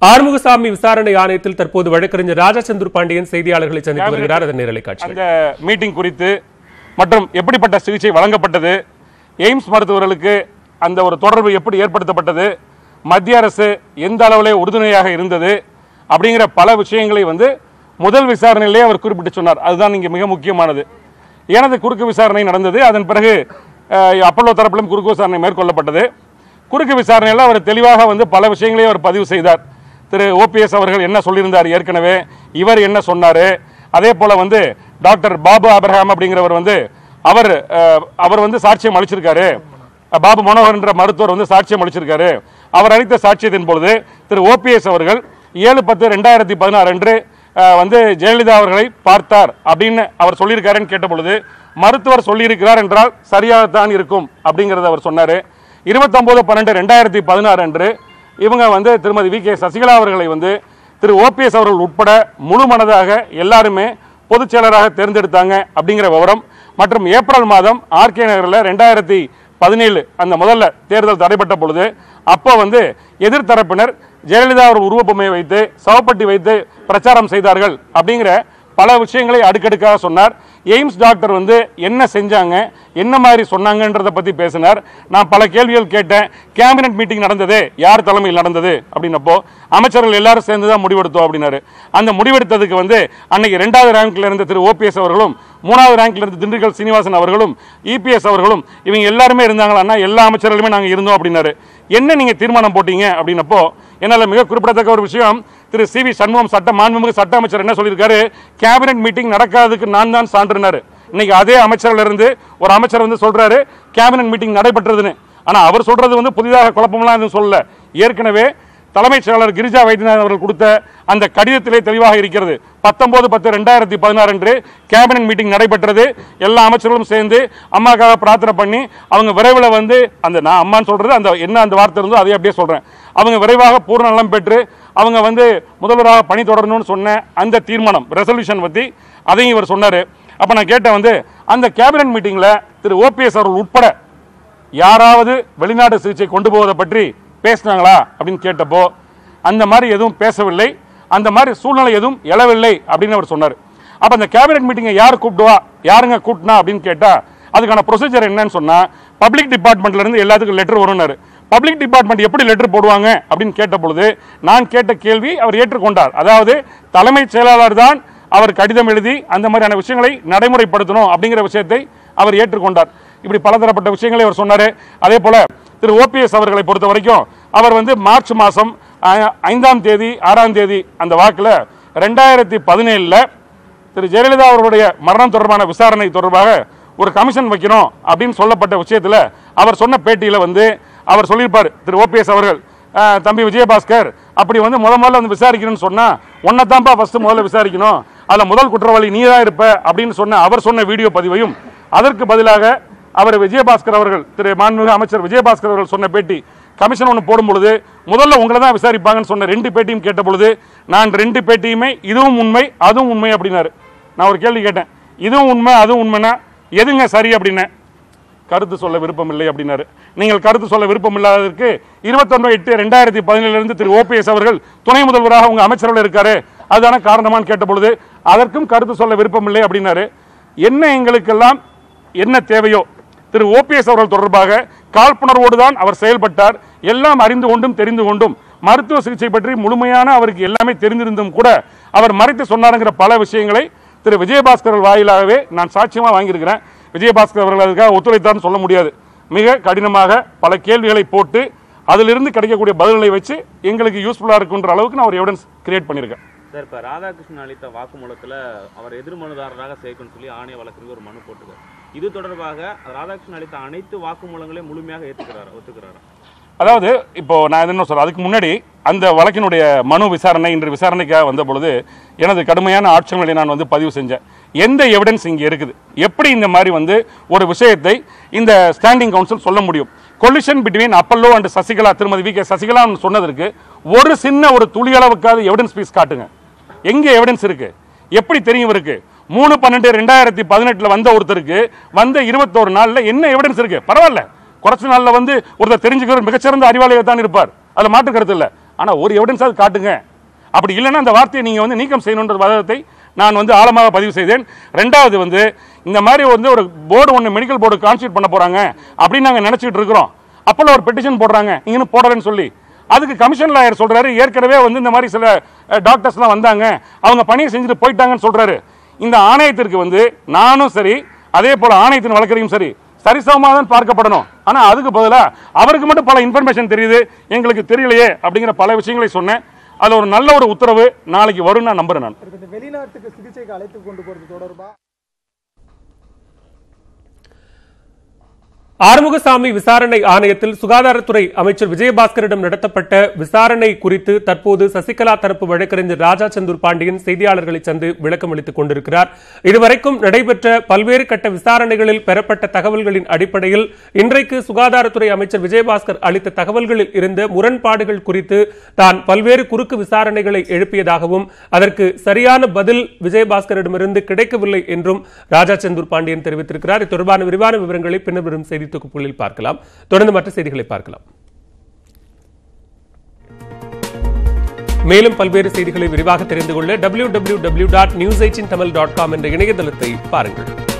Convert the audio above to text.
ஆறுமுகசாமி விசாரணை ஆணையத்தில் தற்போது வழக்கறிஞர் ராஜச்சந்திர பாண்டியன் செய்தியாளர்களை சந்தித்து வருகிறார் அதன் நேரலை காட்சி அந்த மீட்டிங் குறித்து மற்றும் எப்படிப்பட்ட சிகிச்சை வழங்கப்பட்டது எய்ம்ஸ் மருத்துவர்களுக்கு அந்த ஒரு தொடர்பு எப்படி ஏற்படுத்தப்பட்டது மத்திய அரசு எந்த அளவிலே உறுதுணையாக இருந்தது அப்படிங்கிற பல விஷயங்களை வந்து முதல் விசாரணையிலே அவர் குறிப்பிட்டு சொன்னார் அதுதான் இங்கே மிக முக்கியமானது எனது குறுக்கு விசாரணை நடந்தது அதன் பிறகு அஹ், அப்பல்லோ தரப்பிலும் குறுக்கு விசாரணை மேற்கொள்ளப்பட்டது குறுக்கு விசாரணையில் அவர் தெளிவாக வந்து பல விஷயங்களையும் அவர் பதிவு செய்தார் திரு ஓபிஎஸ் அவர்கள் என்ன சொல்லியிருந்தார் ஏற்கனவே இவர் என்ன சொன்னார் அதே போல் வந்து டாக்டர் பாபு அப்ரஹாம் அப்படிங்கிறவர் வந்து அவர் அஹ், அவர் வந்து சாட்சியம் அளிச்சிருக்காரு பாபு மனோகர் என்ற மருத்துவர் வந்து சாட்சியம் அளிச்சிருக்காரு அவர் அளித்த சாட்சியத்தின் பொழுது திரு ஓபிஎஸ் அவர்கள் ஏழு பத்து ரெண்டாயிரத்தி பதினாறு அன்று அஹ், வந்து ஜெயலலிதா அவர்களை பார்த்தார் அப்படின்னு அவர் சொல்லியிருக்காருன்னு கேட்ட பொழுது மருத்துவர் சொல்லியிருக்கிறார் என்றால் சரியாகத்தான் இருக்கும் அப்படிங்கிறத அவர் சொன்னார் இருபத்தொம்போது பன்னெண்டு ரெண்டாயிரத்தி பதினாறு அன்று இவங்க வந்து திருமதி வி கே சசிகலா அவர்களை வந்து திரு ஓபிஎஸ் அவர்கள் உட்பட முழு மனதாக எல்லாருமே பொதுச் செயலராக தேர்ந்தெடுத்தாங்க அப்படிங்கிற விவரம் மற்றும் ஏப்ரல் மாதம் ஆர்கே நகரில் ரெண்டாயிரத்தி பதினேழு அந்த முதல்ல தேர்தல் தடைப்பட்ட பொழுது அப்போ வந்து எதிர்த்தரப்பினர் ஜெயலலிதா அவர் உருவப்பொம்மையை வைத்து சவப்பட்டி வைத்து பிரச்சாரம் செய்தார்கள் அப்படிங்கிற பல விஷயங்களை அடுக்கடுக்காக சொன்னார் எய்ம்ஸ் டாக்டர் வந்து என்ன செஞ்சாங்க என்ன மாதிரி சொன்னாங்கன்றதை பற்றி பேசினார் நான் பல கேள்விகள் கேட்டேன் கேபினட் மீட்டிங் நடந்தது யார் தலைமையில் நடந்தது அப்படின்னப்போ அமைச்சர்கள் எல்லாரும் சேர்ந்து தான் முடிவெடுத்தோம் அப்படின்னாரு அந்த முடிவெடுத்ததுக்கு வந்து அன்னைக்கு ரெண்டாவது ரேங்க்ல இருந்த திரு ஓபிஎஸ் அவர்களும் மூணாவது ரேங்க்ல இருந்த திண்டுக்கல் சீனிவாசன் அவர்களும் இபிஎஸ் அவர்களும் இவங்க எல்லாருமே இருந்தாங்களான்னா எல்லா அமைச்சர்களுமே நாங்கள் இருந்தோம் அப்படின்னாரு என்ன நீங்கள் தீர்மானம் போட்டீங்க அப்படின்னப்போ என்னால் மிக குறிப்பிடத்தக்க ஒரு விஷயம் திரு சி வி சண்முகம் சட்ட மாண்புமிகு சட்ட அமைச்சர் என்ன சொல்லியிருக்காரு கேபினட் மீட்டிங் நடக்காததுக்கு நான் தான் சான்றுனாரு இன்னைக்கு அதே அமைச்சர்ல இருந்து ஒரு அமைச்சர் வந்து சொல்றாரு கேபினட் மீட்டிங் நடைபெற்றதுன்னு ஆனா அவர் சொல்றது வந்து புதிதாக குழப்பம்லாம் எதுவும் சொல்லல ஏற்கனவே தலைமைச் செயலாளர் கிரிஜா வைத்தியநாதன் அவர்கள் கொடுத்த அந்த கடிதத்திலே தெளிவாக இருக்கிறது பத்தொன்பது பத்து ரெண்டாயிரத்தி பதினாறு அன்று கேபினட் மீட்டிங் நடைபெற்றது எல்லா அமைச்சர்களும் சேர்ந்து அம்மாக்காக பிரார்த்தனை பண்ணி அவங்க விரைவில் வந்து அந்த நான் அம்மான்னு சொல்றது அந்த என்ன அந்த வார்த்தை இருந்தோ அதை அப்படியே சொல்றேன் அவங்க விரைவாக பூர்ண நலம் பெற்று அவங்க வந்து முதல்வராக பணி தொடரணும்னு சொன்ன அந்த தீர்மானம் ரெசல்யூஷன் பற்றி அதையும் இவர் சொன்னார் அப்போ நான் கேட்டேன் வந்து அந்த கேபினட் மீட்டிங்கில் திரு ஓபிஎஸ் அவர்கள் உட்பட யாராவது வெளிநாடு சிகிச்சை கொண்டு போவதை பற்றி பேசினாங்களா அப்படின்னு கேட்டப்போ அந்த மாதிரி எதுவும் பேசவில்லை அந்த மாதிரி சூழ்நிலை எதுவும் எழவில்லை அப்படின்னு அவர் சொன்னார் அப்போ அந்த கேபினட் மீட்டிங்கை யார் கூப்பிடுவா யாருங்க கூட்டினா அப்படின்னு கேட்டால் அதுக்கான ப்ரொசீஜர் என்னன்னு சொன்னால் பப்ளிக் டிபார்ட்மெண்ட்ல இருந்து எல்லாத்துக்கும் லெட்டர் வரும்னாரு பப்ளிக் டிபார்ட்மெண்ட் எப்படி லெட்டர் போடுவாங்க அப்படின்னு கேட்ட பொழுது நான் கேட்ட கேள்வி அவர் ஏற்றுக்கொண்டார் அதாவது தலைமைச் செயலாளர் தான் அவர் கடிதம் எழுதி அந்த மாதிரியான விஷயங்களை நடைமுறைப்படுத்தணும் அப்படிங்கிற விஷயத்தை அவர் ஏற்றுக்கொண்டார் இப்படி பலதரப்பட்ட விஷயங்களை அவர் சொன்னார் அதே போல திரு ஓபிஎஸ் அவர்களை பொறுத்த வரைக்கும் அவர் வந்து மார்ச் மாதம் ஐந்தாம் தேதி ஆறாம் தேதி அந்த வாக்கில் ரெண்டாயிரத்தி பதினேழில் திரு ஜெயலலிதா அவர்களுடைய மரணம் தொடர்பான விசாரணை தொடர்பாக ஒரு கமிஷன் வைக்கணும் அப்படின்னு சொல்லப்பட்ட விஷயத்தில் அவர் சொன்ன பேட்டியில் வந்து அவர் சொல்லியிருப்பார் திரு ஓபிஎஸ் அவர்கள் "அஹ், தம்பி விஜயபாஸ்கர் அப்படி வந்து முத முதல்ல வந்து விசாரிக்கணும்னு சொன்னால் ஒன்றை தான்ப்பா ஃபஸ்ட்டு முதல்ல விசாரிக்கணும் அதில் முதல் குற்றவாளி நீ தான் இருப்ப அப்படின்னு சொன்ன அவர் சொன்ன வீடியோ பதிவையும் அதற்கு பதிலாக அவர் விஜயபாஸ்கர் அவர்கள் திரு மாண்புமிகு அமைச்சர் விஜயபாஸ்கர் அவர்கள் சொன்ன பேட்டி கமிஷன் ஒன்று போடும் பொழுது முதல்ல உங்களை தான் விசாரிப்பாங்கன்னு சொன்ன ரெண்டு பேட்டியும் கேட்ட பொழுது நான் ரெண்டு பேட்டியுமே இதுவும் உண்மை அதுவும் உண்மை அப்படின்னாரு நான் ஒரு கேள்வி கேட்டேன் இதுவும் உண்மை அதுவும் உண்மைனா எதுங்க சரி அப்படின்னேன் கருத்து சொல்ல விருப்பம் இல்லை அப்படின்னாரு நீங்கள் கருத்து சொல்ல விருப்பம் இல்லாததற்கு இருபத்தொன்று எட்டு ரெண்டாயிரத்தி பதினேழுலேருந்து திரு ஓபிஎஸ் அவர்கள் துணை முதல்வராக உங்க அமைச்சரவையில் இருக்காரு அதுதானே காரணமான்னு கேட்ட பொழுது அதற்கும் கருத்து சொல்ல விருப்பம் இல்லை அப்படின்னாரு என்ன எங்களுக்கெல்லாம் என்ன தேவையோ திரு ஓபிஎஸ் அவர்கள் தொடர்பாக காழ்ப்புணர்வோடு தான் அவர் செயல்பட்டார் எல்லாம் அறிந்து கொண்டும் தெரிந்து கொண்டும் மருத்துவ சிகிச்சை பற்றி முழுமையான அவருக்கு எல்லாமே தெரிந்திருந்தும் கூட அவர் மறைத்து சொன்னாருங்கிற பல விஷயங்களை திரு விஜயபாஸ்கர் அவர்கள் வாயிலாகவே நான் சாட்சியமாக வாங்கியிருக்கிறேன் விஜயபாஸ்கர் அவர்கள் அதுக்காக ஒத்துழைத்தார்னு சொல்ல முடியாது மிக கடினமாக பல கேள்விகளை போட்டு அதிலிருந்து கிடைக்கக்கூடிய பதில்களை வச்சு எங்களுக்கு யூஸ்ஃபுல்லாக இருக்குன்ற அளவுக்கு நான் ஒரு எவிடன்ஸ் கிரியேட் பண்ணியிருக்கேன் சார் இப்போ ராதாகிருஷ்ணன் அளித்த வாக்குமூலத்தில் அவர் எதிர்மனுதாரராக சேர்க்கணும்னு சொல்லி ஆணைய வழக்கறிஞர் ஒரு மனு போட்டுக்கார் இது தொடர்பாக ராதாகிருஷ்ணன் அளித்த அனைத்து வாக்குமூலங்களையும் முழுமையாக ஏற்றுக்கிறாரா ஒத்துக்கிறாரா அதாவது இப்போ நான் என்ன சொல்றேன் அதுக்கு முன்னாடி அந்த வழக்கினுடைய மனு விசாரணை இன்று விசாரணைக்காக வந்த பொழுது எனது கடுமையான ஆட்சங்களை நான் வந்து பதிவு செஞ்சேன் எந்த எவிடன்ஸ் இங்கே இருக்குது எப்படி இந்த மாதிரி வந்து ஒரு விஷயத்தை இந்த ஸ்டாண்டிங் கவுன்சில் சொல்ல முடியும் collision between Apollo and Sasikala திருமதி வி கே சசிகலா சொன்னதற்கு ஒரு சின்ன ஒரு துளி அளவுக்காவது எவிடன்ஸ் பீஸ் காட்டுங்க எங்க எவிடன்ஸ் இருக்கு எப்படி தெரியும் இருக்கு மூணு பன்னெண்டு ரெண்டாயிரத்தி பதினெட்டுல வந்த ஒருத்தருக்கு வந்த இருபத்தோரு நாள்ல என்ன எவிடன்ஸ் இருக்கு பரவாயில்ல குறைச்ச நாள்ல வந்து ஒருத்தர் தெரிஞ்சுக்கிற மிகச்சிறந்த அறிவாளியாக தான் இருப்பார் அதுல மாற்று கருத்து இல்ல ஆனால் ஒரு எவிடன்ஸாவது காட்டுங்க அப்படி இல்லைன்னா அந்த வார்த்தையை நீங்கள் வந்து நீக்கம் செய்யணுன்ற வாதத்தை நான் வந்து ஆழமாக பதிவு செய்தேன் ரெண்டாவது வந்து இந்த மாதிரி வந்து ஒரு போர்டு ஒன்று மெடிக்கல் போர்டு கான்ஸ்டியூட் பண்ண போகிறாங்க அப்படின்னு நாங்கள் நினச்சிட்டு இருக்கிறோம் அப்போல ஒரு பெட்டிஷன் போடுறாங்க இங்கன்னு போடுறேன்னு சொல்லி அதுக்கு கமிஷன் லாயர் சொல்றாரு ஏற்கனவே வந்து இந்த மாதிரி சில டாக்டர்ஸ்லாம் வந்தாங்க அவங்க பணியை செஞ்சுட்டு போயிட்டாங்கன்னு சொல்றாரு இந்த ஆணையத்திற்கு வந்து நானும் சரி அதே போல ஆணையத்தின் வழக்கறிஞரும் சரி சரிசமமாக தான் பார்க்கப்படணும் ஆனா அதுக்கு பதிலாக அவருக்கு மட்டும் பல இன்ஃபர்மேஷன் தெரியுது எங்களுக்கு தெரியலையே அப்படிங்கிற பல விஷயங்களை சொன்னேன் அதுல ஒரு நல்ல ஒரு உத்தரவு நாளைக்கு வரும்னு நான் நம்புறேன் நான் இந்த வெளிநாட்டுக்கு சிகிச்சைக்கு அழைத்து கொண்டு போறது தொடர்பா ஆறுமுகசாமி விசாரணை ஆணையத்தில் சுகாதாரத்துறை அமைச்சர் விஜயபாஸ்கரிடம் நடத்தப்பட்ட விசாரணை குறித்து தற்போது சசிகலா தரப்பு வழக்கறிஞர் ராஜா செந்தூர் பாண்டியன் செய்தியாளர்களை சந்து விளக்கம் அளித்துக் கொண்டிருக்கிறார் இதுவரைக்கும் நடைபெற்ற பல்வேறு கட்ட விசாரணைகளில் பெறப்பட்ட தகவல்களின் அடிப்படையில் இன்றைக்கு சுகாதாரத்துறை அமைச்சர் விஜயபாஸ்கர் அளித்த தகவல்களில் இருந்த முரண்பாடுகள் குறித்து தான் பல்வேறு குறுக்கு விசாரணைகளை எழுப்பியதாகவும் அதற்கு சரியான பதில் விஜயபாஸ்கரிடமிருந்து கிடைக்கவில்லை என்றும் ராஜா செந்தூர் பாண்டியன் தெரிவித்திருக்கிறார் இது தொடர்பான விரிவான விவரங்களை பின்னர் வரும் செய்தி தொகுப்புகளில் பார்க்கலாம் தொடர்ந்து மற்ற செய்திகளை பார்க்கலாம் மேலும் பல்வேறு செய்திகளை விரிவாக தெரிந்து கொள்ள W W W dot news eighteen Tamil dot com என்ற இணையதளத்தை பாருங்கள்